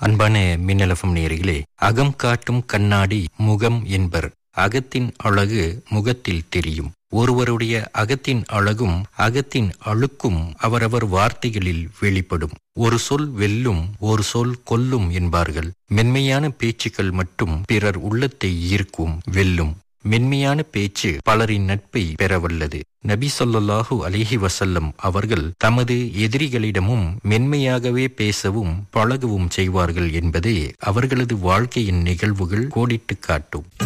அன்பான மின்னலஃபம் நேயர்களே அகம் காட்டும் கண்ணாடி முகம் என்பர் அகத்தின் அழகு முகத்தில் தெரியும் ஒருவருடைய அகத்தின் அழகும் அகத்தின் அழுக்கும் அவரவர் வார்த்தைகளில் வெளிப்படும் ஒரு சொல் வெல்லும் ஒரு சொல் கொல்லும் என்பார்கள் மென்மையான பேச்சுக்கள் மட்டும் பிறர் உள்ளத்தை ஈர்க்கும் வெல்லும் மென்மையான பேச்சு பலரின் நட்பை பெறவல்லது நபி சொல்லாஹு அலிஹி வசல்லம் அவர்கள் தமது எதிரிகளிடமும் மென்மையாகவே பேசவும் பழகவும் செய்வார்கள் என்பதே அவர்களது வாழ்க்கையின் நிகழ்வுகள் கோடிட்டு காட்டும்